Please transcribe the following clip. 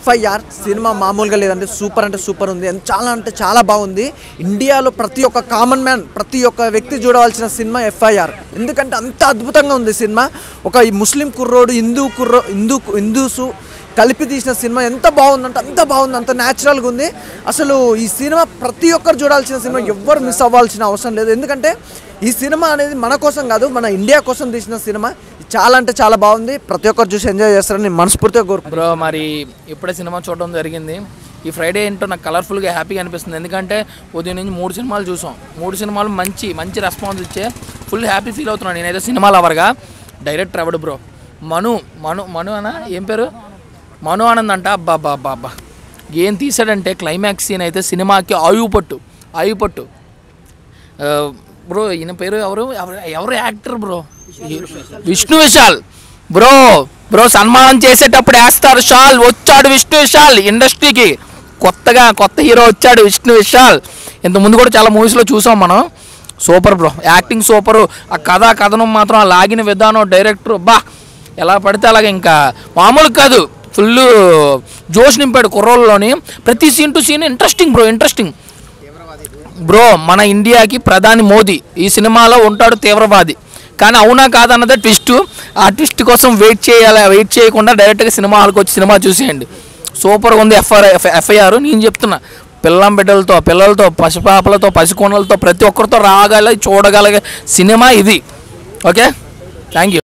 FIR cinema మామూలుగా లేదంటే super అంటే సూపర్ ఉంది ఎంత చాలా అంటే చాలా బాగుంది ఇండియాలో ప్రతి ఒక్క కామన్ మ్యాన్ ప్రతి ఒక్క వ్యక్తి చూడవలసిన సినిమా ఎఫ్ఐఆర్ ఎందుకంటే అంత అద్భుతంగా ఉంది సినిమా ఒక ఈ ముస్లిం కుర్రోడు హిందూ కుర్రో హిందూ హిందూసు కలిపి తీసిన సినిమా ఎంత బాగుందంటే అంత బాగుంది అంత న్యాచురల్గా ఉంది అసలు ఈ సినిమా ప్రతి ఒక్కరు చూడాల్సిన సినిమా ఎవ్వరు మిస్ అవ్వాల్సిన అవసరం లేదు ఎందుకంటే ఈ సినిమా అనేది మన కోసం కాదు మన ఇండియా కోసం తీసిన సినిమా చాలా అంటే చాలా బాగుంది ప్రతి ఒక్కరు చూసి ఎంజాయ్ చేస్తారని నేను మనస్ఫూర్తిగా కోరుకుంటున్నాను బ్రో మరి ఇప్పుడే సినిమా చూడడం జరిగింది ఈ ఫ్రైడే ఏంటో నాకు కలర్ఫుల్గా హ్యాపీగా అనిపిస్తుంది ఎందుకంటే ఉదయం నుంచి మూడు సినిమాలు చూసాం మూడు సినిమాలు మంచి మంచి రెస్పాన్స్ ఇచ్చే ఫుల్ హ్యాపీ ఫీల్ అవుతున్నాను నేనైతే సినిమా లవర్గా డైరెక్టర్ ఎవడు బ్రో మను మను మను అనా ఏం పేరు మను ఆనంద్ అంట అబ్బా అబ్బా అబ్బా అబ్బా ఏం తీసాడంటే క్లైమాక్స్ సీన్ అయితే సినిమాకి ఆయువు పట్టు ఆయువు పట్టు ఆ, బ్రో ఈయన పేరు ఎవరు ఎవరు ఎవరు actor bro Vishnu Vishal bro bro సన్మానం చేసేటప్పుడు వేస్తారు షాల్ వచ్చాడు విష్ణు విశాల్ ఇండస్ట్రీకి కొత్తగా కొత్త హీరో వచ్చాడు విష్ణు విశాల్ ఇంత ముందు కూడా చాలా మూవీస్లో చూసాం మనం సూపర్ బ్రో యాక్టింగ్ సూపర్ ఆ కథ కథనం మాత్రం ఆ లాగిన విధానం డైరెక్టర్ బా ఎలా పడితే అలాగే ఇంకా మామూలు కాదు ఫుల్ జోష్ నింపాడు కుర్రోళ్ళలోని ప్రతి scene to scene interesting bro interesting bro మన ఇండియాకి ప్రధాని మోదీ ఈ సినిమాలో ఉంటాడు తీవ్రవాది కానీ అవునా కాదన్నదే ట్విస్ట్ ఆ ట్విస్ట్ కోసం వెయిట్ చేయాలి వెయిట్ చేయకుండా డైరెక్ట్గా సినిమా హాల్కి వచ్చి సినిమా చూసేయండి సూపర్గా ఉంది ఎఫ్ఐఆర్ ఎఫ్ఐఆర్ నేను చెప్తున్నా పిల్లం బిడ్డలతో పిల్లలతో పసిపాపలతో పసికోణలతో ప్రతి ఒక్కరితో రాగల చూడగలిగే సినిమా ఇది ఓకే థ్యాంక్ యూ